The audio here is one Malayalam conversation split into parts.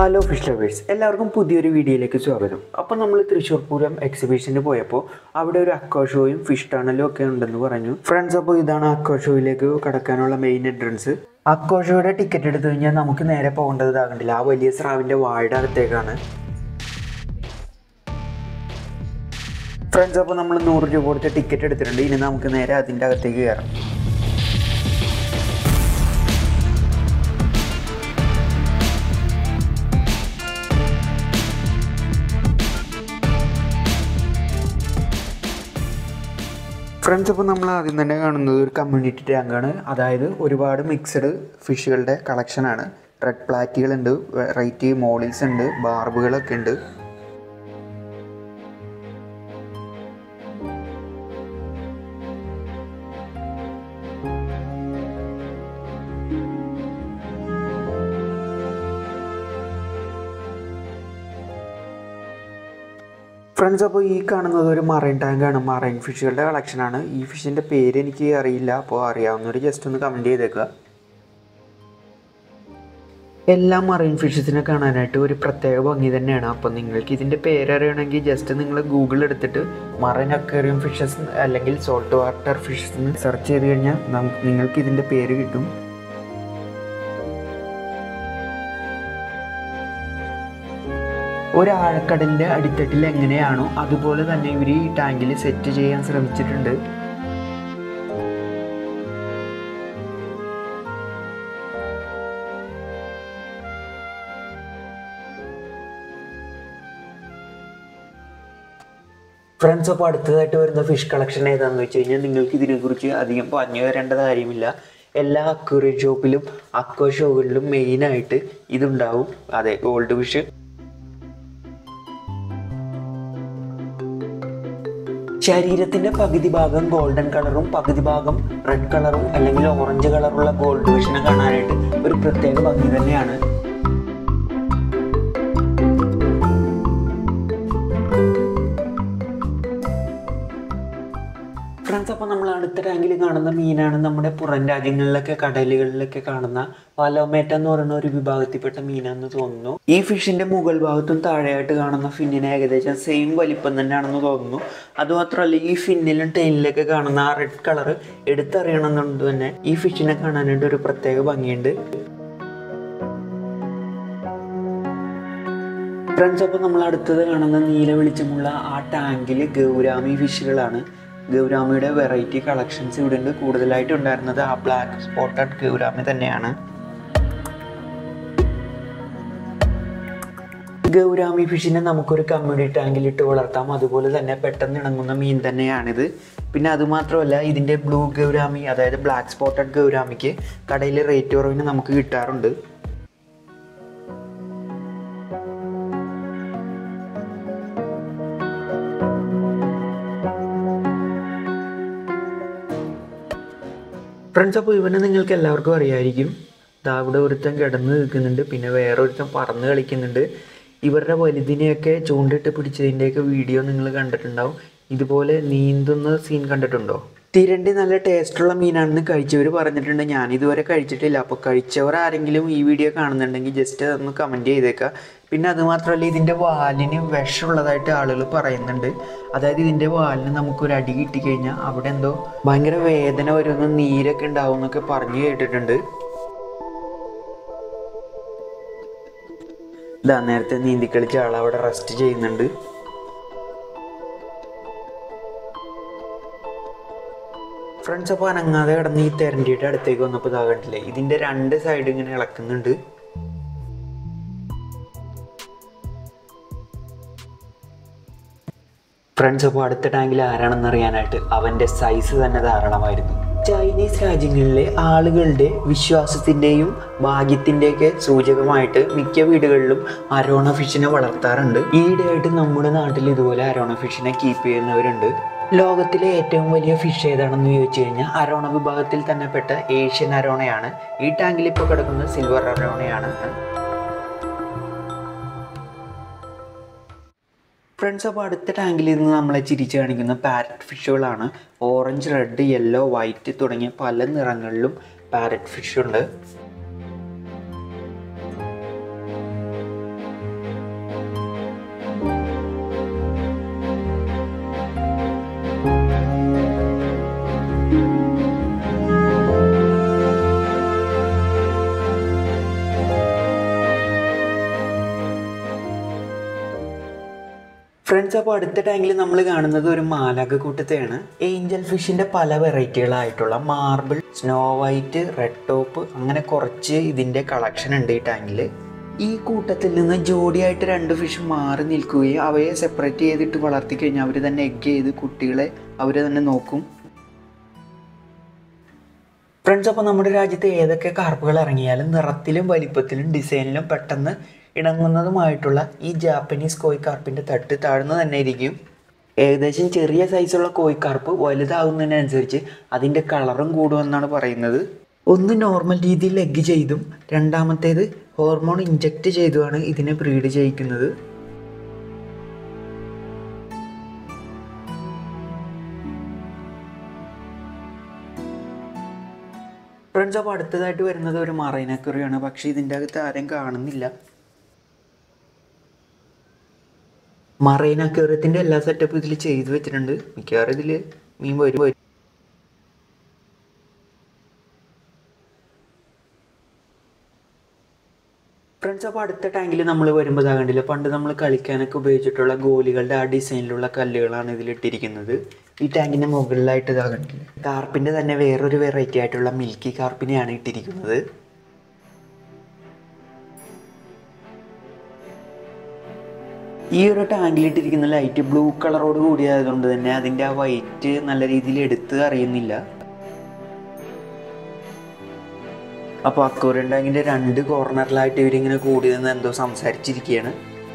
ഹലോ ഫിഷ് ലവേഴ്സ് എല്ലാവർക്കും പുതിയൊരു വീഡിയോയിലേക്ക് സ്വാഗതം അപ്പോൾ നമ്മൾ തൃശ്ശൂർ പൂരം എക്സിബിഷന് പോയപ്പോൾ അവിടെ ഒരു അക്വാ ഷോയും ഫിഷ് ടണലും ഒക്കെ ഉണ്ടെന്ന് പറഞ്ഞു ഫ്രണ്ട്സ് അപ്പോൾ ഇതാണ് അക്വാ ഷോയിലേക്ക് കടക്കാനുള്ള മെയിൻ എൻട്രൻസ് അക്വാ ഷോയുടെ ടിക്കറ്റ് എടുത്തു കഴിഞ്ഞാൽ നമുക്ക് നേരെ പോകേണ്ടത് ഇതാകണ്ടില്ല ആ വലിയ സ്രാവിൻ്റെ വായുടെ അകത്തേക്കാണ് ഫ്രണ്ട്സ് അപ്പോൾ നമ്മൾ നൂറ് രൂപ കൊടുത്ത് ടിക്കറ്റ് എടുത്തിട്ടുണ്ട് ഇനി നമുക്ക് നേരെ അതിൻ്റെ അകത്തേക്ക് കയറാം ഫ്രണ്ട്സ് അപ്പോൾ നമ്മൾ ആദ്യം തന്നെ കാണുന്നത് ഒരു കമ്മ്യൂണിറ്റി ടാങ്കാണ് അതായത് ഒരുപാട് മിക്സഡ് ഫിഷുകളുടെ കളക്ഷനാണ് റെഡ് പ്ലാറ്റുകളുണ്ട് വെറൈറ്റി മോളിൽസ് ഉണ്ട് ബാർബുകളൊക്കെ ഉണ്ട് ഫ്രണ്ട്സ് അപ്പോൾ ഈ കാണുന്നത് ഒരു മറൈൻ ടാങ്കാണ് മറൈൻ ഫിഷുകളുടെ കളക്ഷനാണ് ഈ ഫിഷിൻ്റെ പേര് എനിക്ക് അറിയില്ല അപ്പോൾ അറിയാവുന്നവർ ജസ്റ്റ് ഒന്ന് കമൻറ്റ് ചെയ്തേക്കുക എല്ലാ മറൈൻ ഫിഷസിനെ കാണാനായിട്ട് ഒരു പ്രത്യേക ഭംഗി തന്നെയാണ് അപ്പോൾ നിങ്ങൾക്ക് ഇതിൻ്റെ പേരറിയണമെങ്കിൽ ജസ്റ്റ് നിങ്ങൾ ഗൂഗിൾ എടുത്തിട്ട് മറൈൻ അക്വേറിയം ഫിഷസ് അല്ലെങ്കിൽ സോൾട്ട് വാട്ടർ ഫിഷസ് സെർച്ച് ചെയ്ത് കഴിഞ്ഞാൽ നമുക്ക് നിങ്ങൾക്ക് ഇതിൻ്റെ പേര് കിട്ടും ഒരു ആഴക്കടലിൻ്റെ അടിത്തട്ടിൽ എങ്ങനെയാണോ അതുപോലെ തന്നെ ഇവർ ഈ ടാങ്കിൽ സെറ്റ് ചെയ്യാൻ ശ്രമിച്ചിട്ടുണ്ട് ഫ്രണ്ട്സ് അപ്പോൾ അടുത്തതായിട്ട് വരുന്ന ഫിഷ് കളക്ഷൻ ഏതാണെന്ന് വെച്ച് കഴിഞ്ഞാൽ നിങ്ങൾക്ക് ഇതിനെക്കുറിച്ച് അധികം പറഞ്ഞു തരേണ്ട കാര്യമില്ല എല്ലാ അക്വേറിയം ഷോപ്പിലും അക്വ ഷോകളിലും മെയിനായിട്ട് ഇതുണ്ടാവും അതെ ഗോൾഡ് ഫിഷ് ശരീരത്തിന്റെ പകുതി ഭാഗം ഗോൾഡൻ കളറും പകുതി ഭാഗം റെഡ് കളറും അല്ലെങ്കിൽ ഓറഞ്ച് കളറുള്ള ഗോൾഡ് ഫിഷിനെ കാണാനായിട്ട് ഒരു പ്രത്യേക ഭംഗി തന്നെയാണ് ഫ്രണ്ട്സ് അപ്പോൾ നമ്മൾ അടുത്ത ടാങ്കിൽ കാണുന്ന മീനാണ് നമ്മുടെ പുറം രാജ്യങ്ങളിലൊക്കെ കടലുകളിലൊക്കെ കാണുന്ന പാലോമേറ്റ എന്ന് പറയുന്ന ഒരു വിഭാഗത്തിൽപ്പെട്ട മീനാണെന്ന് തോന്നുന്നു ഈ ഫിഷിന്റെ മുകൾ ഭാഗത്തും താഴെയായിട്ട് കാണുന്ന ഫിന്നിന് ഏകദേശം സെയിം വലിപ്പം തന്നെയാണെന്ന് തോന്നുന്നു അതുമാത്രമല്ല ഈ ഫിന്നിലും ടൈലിലൊക്കെ കാണുന്ന ആ റെഡ് കളർ എടുത്തറിയണമെന്നുണ്ട് തന്നെ ഈ ഫിഷിനെ കാണാനായിട്ട് ഒരു പ്രത്യേക ഭംഗിയുണ്ട് ഫ്രണ്ട്സ് അപ്പോൾ നമ്മൾ അടുത്തത് കാണുന്ന നീല വെളിച്ചമുള്ള ആ ടാങ്കിൽ ഗൗരാമി ഫിഷുകളാണ് ഗൗരാമിയുടെ വെറൈറ്റി കളക്ഷൻസ് ഇവിടെ ഉണ്ട് കൂടുതലായിട്ട് ഉണ്ടായിരുന്നത് ആ ബ്ലാക്ക് സ്പോട്ടഡ് ഗൗരാമി തന്നെയാണ് ഗൗരാമി ഫിഷിനെ നമുക്കൊരു കമ്മ്യൂണിറ്റി ടാങ്കിൽ ഇട്ട് വളർത്താം അതുപോലെ തന്നെ പെട്ടെന്ന് ഇണങ്ങുന്ന മീൻ തന്നെയാണിത് പിന്നെ അതുമാത്രമല്ല ഇതിൻ്റെ ബ്ലൂ ഗൗരാമി അതായത് ബ്ലാക്ക് സ്പോട്ടഡ് ഗൗരാമിക്ക് കടയിൽ റേറ്റ് കുറവിന് നമുക്ക് കിട്ടാറുണ്ട് ഫ്രണ്ട്സ് അപ്പോൾ ഇവനെ നിങ്ങൾക്ക് എല്ലാവർക്കും അറിയായിരിക്കും ദാ ഇവിടെ ഒരുത്തൻ കിടന്ന് നിൽക്കുന്നുണ്ട് പിന്നെ വേറെ ഒരുത്തൻ പറന്ന് കളിക്കുന്നുണ്ട് ഇവരുടെ വലുതിനെയൊക്കെ ചൂണ്ടിട്ട് പിടിച്ചതിൻ്റെയൊക്കെ വീഡിയോ നിങ്ങൾ കണ്ടിട്ടുണ്ടാവും ഇതുപോലെ നീന്തുന്ന സീൻ കണ്ടിട്ടുണ്ടോ തിരണ്ടി നല്ല ടേസ്റ്റുള്ള മീനാണെന്ന് കഴിച്ചവർ പറഞ്ഞിട്ടുണ്ട് ഞാൻ ഇതുവരെ കഴിച്ചിട്ടില്ല അപ്പോൾ കഴിച്ചവർ ആരെങ്കിലും ഈ വീഡിയോ കാണുന്നുണ്ടെങ്കിൽ ജസ്റ്റ് ഒന്ന് കമൻറ്റ് ചെയ്തേക്കുക പിന്നെ അതുമാത്രമല്ല ഇതിൻ്റെ വാലിന് വിഷമുള്ളതായിട്ട് ആളുകൾ പറയുന്നുണ്ട് അതായത് ഇതിൻ്റെ വാലിന് നമുക്കൊരു അടി കിട്ടിക്കഴിഞ്ഞാൽ അവിടെ എന്തോ ഭയങ്കര വേദന വരുന്ന നീരൊക്കെ ഉണ്ടാവും എന്നൊക്കെ പറഞ്ഞു കേട്ടിട്ടുണ്ട് ഇതാ നേരത്തെ നീന്തി കളിച്ച ആൾ അവിടെ റെസ്റ്റ് ചെയ്യുന്നുണ്ട് ഫ്രണ്ട്സ് അപ്പോൾ അനങ്ങാതെ കിടന്ന് ഈ തെരണ്ടിയുടെ അടുത്തേക്ക് വന്നപ്പോൾ ഇതാ കണ്ടില്ലേ ഇതിൻ്റെ രണ്ട് സൈഡ് ഇങ്ങനെ ഇളക്കുന്നുണ്ട് ഫ്രണ്ട്സ് അപ്പോൾ അടുത്ത ടാങ്കിൽ ആരാണെന്ന് അറിയാനായിട്ട് അവൻ്റെ സൈസ് തന്നെ ധാരാളമായിരുന്നു ചൈനീസ് രാജ്യങ്ങളിലെ ആളുകളുടെ വിശ്വാസത്തിൻ്റെയും ഭാഗ്യത്തിൻ്റെയൊക്കെ സൂചകമായിട്ട് മിക്ക വീടുകളിലും അരോണ ഫിഷിനെ വളർത്താറുണ്ട് ഈയിടെയായിട്ട് നമ്മുടെ നാട്ടിൽ ഇതുപോലെ അരോണ ഫിഷിനെ കീപ്പ് ചെയ്യുന്നവരുണ്ട് ലോകത്തിലെ ഏറ്റവും വലിയ ഫിഷ് ഏതാണെന്ന് ചോദിച്ചു കഴിഞ്ഞാൽ അരോണ വിഭാഗത്തിൽ തന്നെ പെട്ട ഏഷ്യൻ അരോണയാണ് ഈ ടാങ്കിൽ ഇപ്പോൾ കിടക്കുന്നത് സിൽവർ അരോണയാണ് ഫ്രണ്ട്സ് അപ്പോൾ അടുത്ത ടാങ്കിൽ നിന്ന് നമ്മളെ ചിരിച്ച് കാണിക്കുന്ന പാരറ്റ് ഫിഷുകളാണ് ഓറഞ്ച് റെഡ് യെല്ലോ വൈറ്റ് തുടങ്ങിയ പല നിറങ്ങളിലും പാരറ്റ് ഫിഷ് ഉണ്ട് ഫ്രണ്ട്സ് അപ്പോൾ അടുത്ത ടാങ്കിൽ നമ്മൾ കാണുന്നത് ഒരു മാലക കൂട്ടത്തെയാണ് ഏഞ്ചൽ ഫിഷിന്റെ പല വെറൈറ്റികളായിട്ടുള്ള marble snow white red top അങ്ങനെ കുറച്ച് ഇതിന്റെ കളക്ഷൻ ഉണ്ട് ഈ ടാങ്കിൽ ഈ കൂട്ടത്തിൽ നിന്ന് ജോഡിയായിട്ട് രണ്ട് ഫിഷ് മാറി നിൽക്കുകയും അവയെ സെപ്പറേറ്റ് ചെയ്തിട്ട് വളർത്തി കഴിഞ്ഞാൽ അവർ തന്നെ എഗ് ചെയ്ത് കുട്ടികളെ അവർ തന്നെ നോക്കും ഫ്രണ്ട്സ് അപ്പോൾ നമ്മുടെ രാജ്യത്ത് ഏതൊക്കെ കാർപ്പുകൾ ഇറങ്ങിയാലും നിറത്തിലും വലിപ്പത്തിലും ഡിസൈനിലും പെട്ടെന്ന് ഇണങ്ങുന്നതുമായിട്ടുള്ള ഈ ജാപ്പനീസ് കോഴിക്കാർപ്പിൻ്റെ തട്ട് താഴ്ന്നു തന്നെ ഇരിക്കും ഏകദേശം ചെറിയ സൈസുള്ള കോഴിക്കാർപ്പ് വലുതാകുന്നതിനനുസരിച്ച് അതിൻ്റെ കളറും കൂടുമെന്നാണ് പറയുന്നത് ഒന്ന് നോർമൽ രീതിയിൽ എഗ് ചെയ്തും രണ്ടാമത്തേത് ഹോർമോൺ ഇഞ്ചെക്റ്റ് ചെയ്തുമാണ് ഇതിനെ ബ്രീഡ് ചെയ്യിക്കുന്നത് ഫ്രണ്ട്സ് അപ്പോൾ അടുത്തതായിട്ട് വരുന്നത് ഒരു മറൈനക്കുറിയാണ് പക്ഷേ ഇതിൻ്റെ അകത്ത് ആരും കാണുന്നില്ല മറൈൻ അക്വേറിയത്തിൻ്റെ എല്ലാ സെറ്റപ്പും ഇതിൽ ചെയ്തു വെച്ചിട്ടുണ്ട് മിക്കവാറും ഇതിൽ മീൻ വരും വരും ഫ്രണ്ട്സ് അപ്പോൾ അടുത്ത ടാങ്കിൽ നമ്മൾ വരുമ്പോൾ കണ്ടില്ല പണ്ട് നമ്മൾ കളിക്കാനൊക്കെ ഉപയോഗിച്ചിട്ടുള്ള ഗോലികളുടെ ആ ഡിസൈനിലുള്ള കല്ലുകളാണ് ഇതിൽ ഇട്ടിരിക്കുന്നത് ഈ ടാങ്കിൻ്റെ മുകളിലായിട്ട് ഇതാ കണ്ടില്ല കാർപ്പിൻ്റെ തന്നെ വേറൊരു വെറൈറ്റി ആയിട്ടുള്ള മിൽക്കി കാർപ്പിനെയാണ് ഇട്ടിരിക്കുന്നത് ഈ ഒരു ടാങ്കിലിട്ടിരിക്കുന്ന ലൈറ്റ് ബ്ലൂ കളറോട് കൂടിയതുകൊണ്ട് തന്നെ അതിൻ്റെ ആ വൈറ്റ് നല്ല രീതിയിൽ എടുത്ത് അറിയുന്നില്ല അപ്പോൾ അക്വറിയം ടാങ്കിൻ്റെ രണ്ട് കോർണറിലായിട്ട് ഇവരിങ്ങനെ കൂടി നിന്ന് എന്തോ സംസാരിച്ചിരിക്കുകയാണ്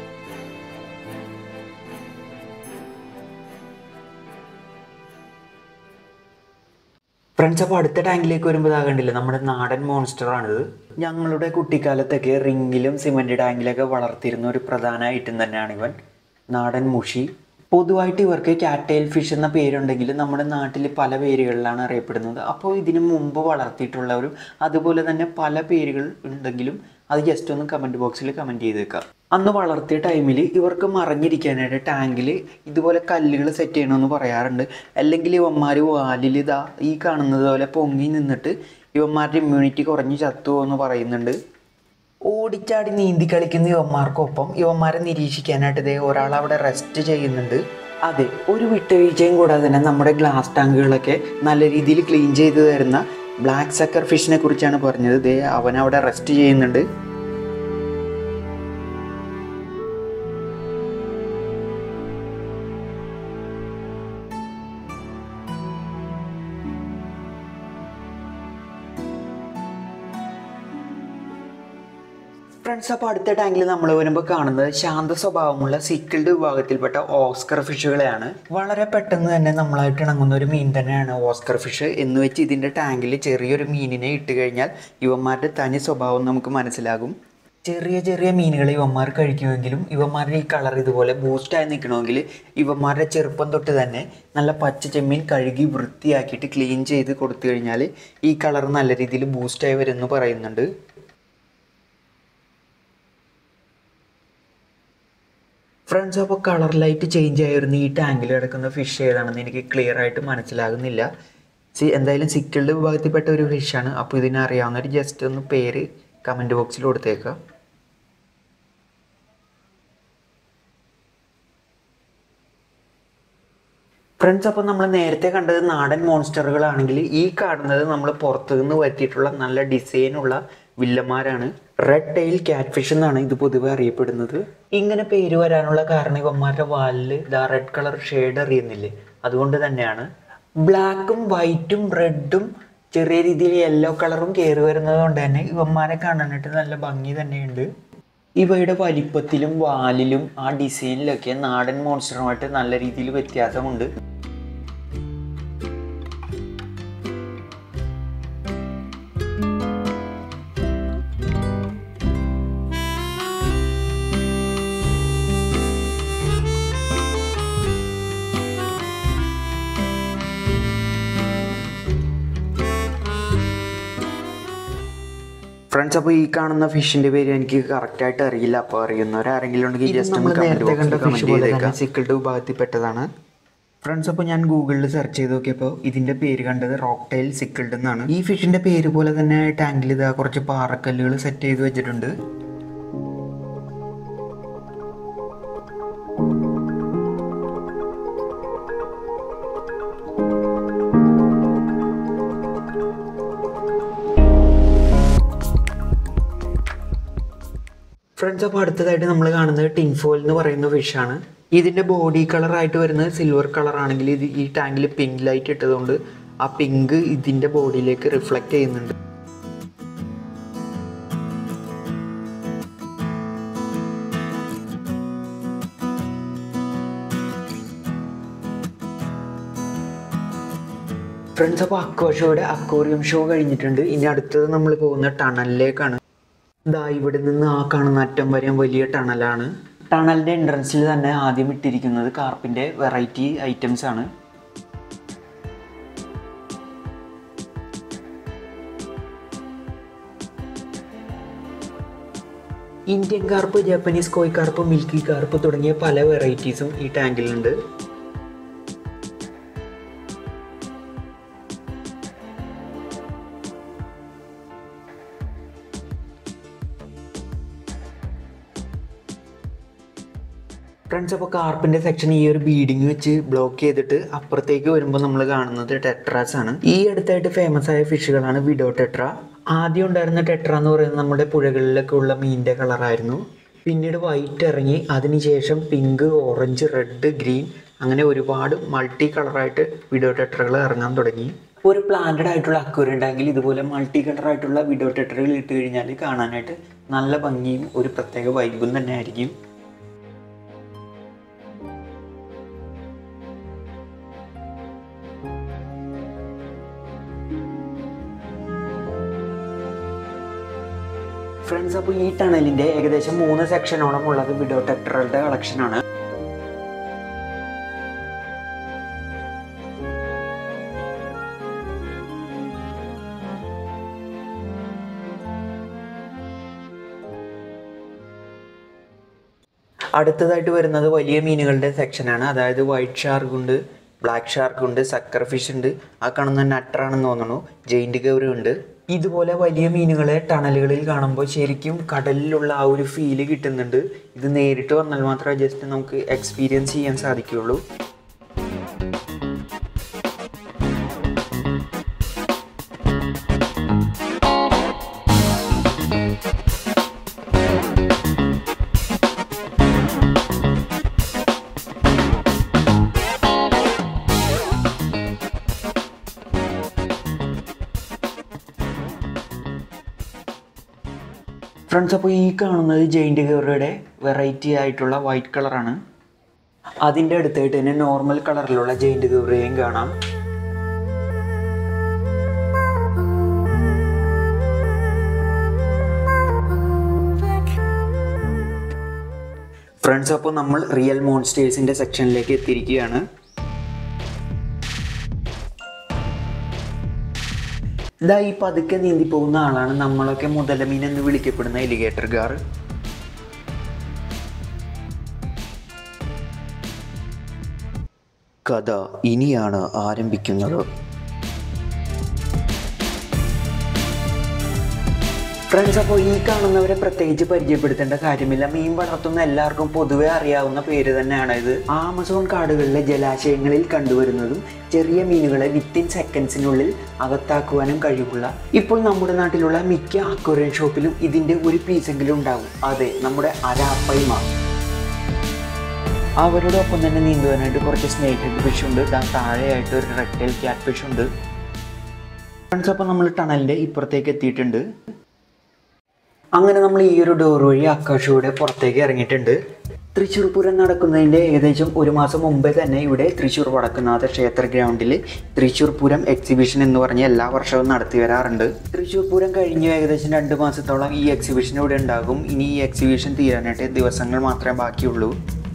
ഫ്രണ്ട്സ് അപ്പോൾ അടുത്ത ടാങ്കിലേക്ക് വരുമ്പോൾ കണ്ടില്ല നമ്മുടെ നാടൻ മോൺസ്റ്ററാണിത് ഞങ്ങളുടെ കുട്ടിക്കാലത്തൊക്കെ റിങ്ങിലും സിമൻറ്റ് ടാങ്കിലൊക്കെ വളർത്തിയിരുന്ന ഒരു പ്രധാന ഐറ്റം തന്നെയാണ് ഇവൻ നാടൻ മുഷി പൊതുവായിട്ട് ഇവർക്ക് കാറ്റൈൽ ഫിഷ് എന്ന പേരുണ്ടെങ്കിലും നമ്മുടെ നാട്ടിൽ പല പേരുകളിലാണ് അറിയപ്പെടുന്നത് അപ്പോൾ ഇതിനു മുമ്പ് വളർത്തിയിട്ടുള്ളവരും അതുപോലെ തന്നെ പല പേരുകൾ ഉണ്ടെങ്കിലും അത് ജസ്റ്റ് ഒന്ന് കമൻറ്റ് ബോക്സിൽ കമൻറ്റ് ചെയ്തേക്കാം അന്ന് വളർത്തിയ ടൈമിൽ ഇവർക്ക് മറിഞ്ഞിരിക്കാനായിട്ട് ടാങ്കിൽ ഇതുപോലെ കല്ലുകൾ സെറ്റ് ചെയ്യണമെന്ന് പറയാറുണ്ട് അല്ലെങ്കിൽ ഇവന്മാർ വാലിൽ ഇതാ ഈ കാണുന്നത് പോലെ പൊങ്ങി നിന്നിട്ട് ഇവന്മാരുടെ ഇമ്മ്യൂണിറ്റി കുറഞ്ഞ് ചത്തുവോ എന്ന് പറയുന്നുണ്ട് ഓടിച്ചാടി നീന്തി കളിക്കുന്ന യുവന്മാർക്കൊപ്പം യുവന്മാരെ നിരീക്ഷിക്കാനായിട്ട് ഇതേ ഒരാൾ അവിടെ റെസ്റ്റ് ചെയ്യുന്നുണ്ട് അതെ ഒരു വിട്ടുവീഴ്ചയും കൂടാതെ തന്നെ നമ്മുടെ ഗ്ലാസ് ടാങ്കുകളൊക്കെ നല്ല രീതിയിൽ ക്ലീൻ ചെയ്ത് തരുന്ന ബ്ലാക്ക് സക്കർ ഫിഷിനെ കുറിച്ചാണ് പറഞ്ഞത് ദേ അവൻ അവിടെ റെസ്റ്റ് ചെയ്യുന്നുണ്ട് ഫ്രണ്ട്സ് അപ്പോൾ അടുത്ത ടാങ്കിൽ നമ്മൾ വരുമ്പോൾ കാണുന്നത് ശാന്ത സ്വഭാവമുള്ള സിക്കിൾഡ് വിഭാഗത്തിൽപ്പെട്ട ഓസ്കർ ഫിഷുകളെയാണ് വളരെ പെട്ടെന്ന് തന്നെ നമ്മളായിട്ട് ഇണങ്ങുന്ന ഒരു മീൻ തന്നെയാണ് ഓസ്കർ ഫിഷ് എന്ന് വെച്ച് ഇതിൻ്റെ ടാങ്കിൽ ചെറിയൊരു മീനിനെ ഇട്ട് കഴിഞ്ഞാൽ ഇവന്മാരുടെ തനി സ്വഭാവം നമുക്ക് മനസ്സിലാകും ചെറിയ ചെറിയ മീനുകൾ ഇവന്മാർ കഴിക്കുമെങ്കിലും ഇവന്മാരുടെ ഈ കളർ ഇതുപോലെ ബൂസ്റ്റായി നിൽക്കണമെങ്കിൽ ഇവന്മാരുടെ ചെറുപ്പം തൊട്ട് തന്നെ നല്ല പച്ച ചെമ്മീൻ കഴുകി വൃത്തിയാക്കിയിട്ട് ക്ലീൻ ചെയ്ത് കൊടുത്തു കഴിഞ്ഞാൽ ഈ കളർ നല്ല രീതിയിൽ ബൂസ്റ്റായി വരുമെന്ന് പറയുന്നുണ്ട് ഫ്രണ്ട്സ് അപ്പോൾ കളർ ലൈറ്റ് ചേഞ്ച് ആയിരുന്നു ഈ ടാങ്കിൽ കിടക്കുന്ന ഫിഷ് ഏതാണെന്ന് എനിക്ക് ക്ലിയർ ആയിട്ട് മനസ്സിലാകുന്നില്ല സി എന്തായാലും സിക്കിൾഡ് വിഭാഗത്തിൽപ്പെട്ട ഒരു ഫിഷാണ് അപ്പോൾ ഇതിനെ അറിയാവുന്നവർ ജസ്റ്റ് ഒന്ന് പേര് കമൻറ്റ് ബോക്സിൽ കൊടുത്തേക്കാം ഫ്രണ്ട്സ് അപ്പോൾ നമ്മൾ നേരത്തെ കണ്ടത് നാടൻ മോൺസ്റ്ററുകളാണെങ്കിൽ ഈ കാണുന്നത് നമ്മൾ പുറത്തു നിന്ന് വരുത്തിയിട്ടുള്ള നല്ല ഡിസൈനുള്ള വില്ലന്മാരാണ് റെഡ് ടെയിൽ ക്യാറ്റ് ഫിഷ് എന്നാണ് ഇത് പൊതുവെ അറിയപ്പെടുന്നത് ഇങ്ങനെ പേര് വരാനുള്ള കാരണം ഇവന്മാരുടെ വാലിൽ ഇതാ റെഡ് കളർ ഷെയ്ഡ് അറിയുന്നില്ലേ അതുകൊണ്ട് തന്നെയാണ് ബ്ലാക്കും വൈറ്റും റെഡും ചെറിയ രീതിയിൽ യെല്ലോ കളറും കയറി വരുന്നത് കൊണ്ട് തന്നെ ഇവന്മാരെ കാണാനായിട്ട് നല്ല ഭംഗി തന്നെയുണ്ട് ഇവയുടെ വലിപ്പത്തിലും വാലിലും ആ ഡിസൈനിലൊക്കെ നാടൻ മോൺസ്റ്ററുമായിട്ട് നല്ല രീതിയിൽ വ്യത്യാസമുണ്ട് ഫ്രണ്ട്സ് അപ്പോൾ ഈ കാണുന്ന ഫിഷിന്റെ പേര് എനിക്ക് കറക്റ്റ് ആയിട്ട് അറിയില്ല അപ്പോൾ അറിയുന്നവരാരെങ്കിലും ഉണ്ടെങ്കിൽ ജസ്റ്റ് നമ്മൾ നേരത്തെ കണ്ട ഫിഷ് പോലെ തന്നെ സിക്കിൾഡ് വിഭാഗത്തിൽപ്പെട്ടതാണ് ഫ്രണ്ട്സ് അപ്പോൾ ഞാൻ ഗൂഗിളിൽ സെർച്ച് ചെയ്ത് നോക്കിയപ്പോൾ ഇതിന്റെ പേര് കണ്ടത് റോക്ടൈൽ സിക്കിൾഡ് എന്നാണ് ഈ ഫിഷിന്റെ പേര് പോലെ തന്നെ ടാങ്കിൽ ഇതാ കുറച്ച് പാറക്കല്ലുകൾ സെറ്റ് ചെയ്ത് വെച്ചിട്ടുണ്ട് ഫ്രണ്ട്സ് അപ്പോൾ അടുത്തതായിട്ട് നമ്മൾ കാണുന്നത് ടിൻഫോയിൽ എന്ന് പറയുന്ന ഫിഷാണ് ഇതിൻ്റെ ബോഡി കളർ ആയിട്ട് വരുന്നത് സിൽവർ കളർ ആണെങ്കിൽ ഇത് ഈ ടാങ്കിൽ പിങ്ക് ലൈറ്റ് ഇട്ടതുകൊണ്ട് ആ പിങ്ക് ഇതിൻ്റെ ബോഡിയിലേക്ക് റിഫ്ലക്റ്റ് ചെയ്യുന്നുണ്ട് ഫ്രണ്ട്സ് അപ്പോൾ അക്വ ഷോയുടെ അക്വേറിയം ഷോ കഴിഞ്ഞിട്ടുണ്ട് ഇനി അടുത്തത് നമ്മൾ പോകുന്ന ടണലിലേക്കാണ് ഇതാ ഇവിടെ നിന്ന് ആ കാണുന്ന അറ്റം വരെയും വലിയ ടണലാണ് ടണലിൻ്റെ എൻട്രൻസിൽ തന്നെ ആദ്യം ഇട്ടിരിക്കുന്നത് കാർപ്പിൻ്റെ വെറൈറ്റി ഐറ്റംസ് ആണ് Indian carp Japanese koi carp milky carp തുടങ്ങിയ പല വെറൈറ്റീസും ഈ ടാങ്കിലുണ്ട് ഫ്രണ്ട്സ് അപ്പോൾ കാർപ്പിൻ്റെ സെക്ഷൻ ഈ ഒരു ബീഡിങ് വെച്ച് ബ്ലോക്ക് ചെയ്തിട്ട് അപ്പുറത്തേക്ക് വരുമ്പോൾ നമ്മൾ കാണുന്നത് ടെട്രാസ് ആണ് ഈ അടുത്തായിട്ട് ഫേമസ് ആയ ഫിഷുകളാണ് വിഡോ ടെട്ര ആദ്യം ഉണ്ടായിരുന്ന ടെട്ര എന്ന് പറയുന്നത് നമ്മുടെ പുഴകളിലൊക്കെ ഉള്ള മീനിൻ്റെ കളറായിരുന്നു പിന്നീട് വൈറ്റ് ഇറങ്ങി അതിനുശേഷം പിങ്ക് ഓറഞ്ച് റെഡ് ഗ്രീൻ അങ്ങനെ ഒരുപാട് മൾട്ടി കളറായിട്ട് വിഡോ ടെട്രകൾ ഇറങ്ങാൻ തുടങ്ങി ഒരു പ്ലാന്റഡ് ആയിട്ടുള്ള അക്വറി ഉണ്ടെങ്കിൽ ഇതുപോലെ മൾട്ടി കളർ ആയിട്ടുള്ള വിഡോ ടെട്രകൾ ഇട്ട് കഴിഞ്ഞാൽ കാണാനായിട്ട് നല്ല ഭംഗിയും ഒരു പ്രത്യേക വൈബും തന്നെ ആയിരിക്കും ഫ്രണ്ട്സ് അപ്പോൾ ഈ ടണലിൻ്റെ ഏകദേശം മൂന്ന് സെക്ഷനോളം ഉള്ളത് വിഡോ ടെക്ടറുകളുടെ കളക്ഷനാണ് അടുത്തതായിട്ട് വരുന്നത് വലിയ മീനുകളുടെ സെക്ഷനാണ് അതായത് വൈറ്റ് ഷാർക്ക് ഉണ്ട് ബ്ലാക്ക് ഷാർക്ക് ഉണ്ട് സക്കർ ഫിഷ് ഉണ്ട് ആ കാണുന്ന നട്ടറാണെന്ന് തോന്നുന്നു ജെയിൻറ്റ് ഗൗരി ഉണ്ട് ഇതുപോലെ വലിയ മീനുകളെ ടണലുകളിൽ കാണുമ്പോൾ ശരിക്കും കടലിലുള്ള ആ ഒരു ഫീല് കിട്ടുന്നുണ്ട് ഇത് നേരിട്ട് വന്നാൽ മാത്രമേ ജസ്റ്റ് നമുക്ക് എക്സ്പീരിയൻസ് ചെയ്യാൻ സാധിക്കുകയുള്ളൂ ഫ്രണ്ട്സ് അപ്പോൾ ഈ കാണുന്നത് ജെയിൻറ്റ് ഗൗറയുടെ വെറൈറ്റി ആയിട്ടുള്ള വൈറ്റ് കളറാണ് അതിൻ്റെ അടുത്തായിട്ട് തന്നെ നോർമൽ കളറിലുള്ള ജെയിൻറ്റ് ഗൗറയും കാണാം ഫ്രണ്ട്സ് അപ്പോൾ നമ്മൾ റിയൽ മോൺസ്റ്റേഴ്സിൻ്റെ സെക്ഷനിലേക്ക് എത്തിയിരിക്കുകയാണ് ഇതാ ഈ പതുക്കെ നീന്തി പോകുന്ന ആളാണ് നമ്മളൊക്കെ മുതലമീൻ എന്ന് വിളിക്കപ്പെടുന്ന എലിഗേറ്റർ ഗാർ കഥ ഇനിയാണ് ആരംഭിക്കുന്നത് ഫ്രണ്ട്സ് അപ്പോൾ ഈ കാണുന്നവരെ പ്രത്യേകിച്ച് പരിചയപ്പെടുത്തേണ്ട കാര്യമില്ല മീൻ വളർത്തുന്ന എല്ലാവർക്കും പൊതുവെ അറിയാവുന്ന പേര് തന്നെയാണ് ഇത് ആമസോൺ കാടുകളിലെ ജലാശയങ്ങളിൽ കണ്ടുവരുന്നതും ചെറിയ മീനുകളെ വിത്തിൻ സെക്കൻഡ്സിനുള്ളിൽ അകത്താക്കുവാനും കഴിവുള്ള ഇപ്പോൾ നമ്മുടെ നാട്ടിലുള്ള മിക്ക അക്വറിയം ഷോപ്പിലും ഇതിൻ്റെ ഒരു പീസെങ്കിലും ഉണ്ടാകും അതെ നമ്മുടെ അരാപ്പൈമ അവരുടെ ഒപ്പം തന്നെ നീന്തുവാനായിട്ട് കുറച്ച് സ്നേക്ക് ഹെഡ് ഫിഷ് ഉണ്ട് ദാ താഴെയായിട്ട് ഒരു റെക്ടൈൽ ക്യാറ്റ് ഫിഷ് ഉണ്ട് ഫ്രണ്ട്സ് അപ്പോൾ നമ്മൾ ടണലിൻ്റെ ഇപ്പുറത്തേക്ക് എത്തിയിട്ടുണ്ട് അങ്ങനെ നമ്മൾ ഈ ഒരു ഡോർ വഴി അക്കാഷയുടെ പുറത്തേക്ക് ഇറങ്ങിയിട്ടുണ്ട് തൃശ്ശൂർ പൂരം നടക്കുന്നതിൻ്റെ ഏകദേശം ഒരു മാസം മുമ്പേ തന്നെ ഇവിടെ തൃശ്ശൂർ വടക്കുന്നാഥ ക്ഷേത്ര ഗ്രൗണ്ടിൽ തൃശ്ശൂർ പൂരം എക്സിബിഷൻ എന്ന് പറഞ്ഞ് എല്ലാ വർഷവും നടത്തി വരാറുണ്ട് തൃശ്ശൂർ പൂരം കഴിഞ്ഞു ഏകദേശം രണ്ട് മാസത്തോളം ഈ എക്സിബിഷൻ ഇവിടെ ഉണ്ടാകും ഇനി ഈ എക്സിബിഷൻ തീരാനായിട്ട് ദിവസങ്ങൾ മാത്രമേ ബാക്കിയുള്ളൂ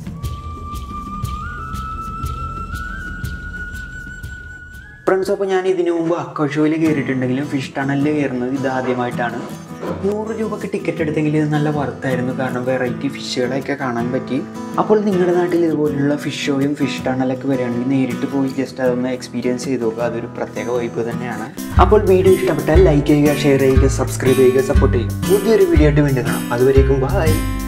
ഫ്രണ്ട്സ് അപ്പോൾ ഞാൻ ഇതിനു മുമ്പ് അക്കോഷോയിൽ കയറിയിട്ടുണ്ടെങ്കിലും ഫിഷ് ടണലിൽ കയറുന്നത് ഇത് ആദ്യമായിട്ടാണ് നൂറ് രൂപക്ക് ടിക്കറ്റ് എടുത്തെങ്കിൽ ഇത് നല്ല വർത്തായിരുന്നു കാരണം വെറൈറ്റി ഫിഷുകളെയൊക്കെ കാണാൻ പറ്റി അപ്പോൾ നിങ്ങളുടെ നാട്ടിൽ ഇതുപോലുള്ള ഫിഷ് ഷോയും ഫിഷ് ടണലൊക്കെ വരികയാണെങ്കിൽ നേരിട്ട് പോയി ജസ്റ്റ് അതൊന്ന് എക്സ്പീരിയൻസ് ചെയ്ത് നോക്കുക അതൊരു പ്രത്യേക വൈബ് തന്നെയാണ് അപ്പോൾ വീഡിയോ ഇഷ്ടപ്പെട്ടാൽ ലൈക്ക് ചെയ്യുക ഷെയർ ചെയ്യുക സബ്സ്ക്രൈബ് ചെയ്യുക സപ്പോർട്ട് ചെയ്യുക പുതിയൊരു വീഡിയോ ആയിട്ട് വീണ്ടും കാണാം അതുവരേക്കും ബൈ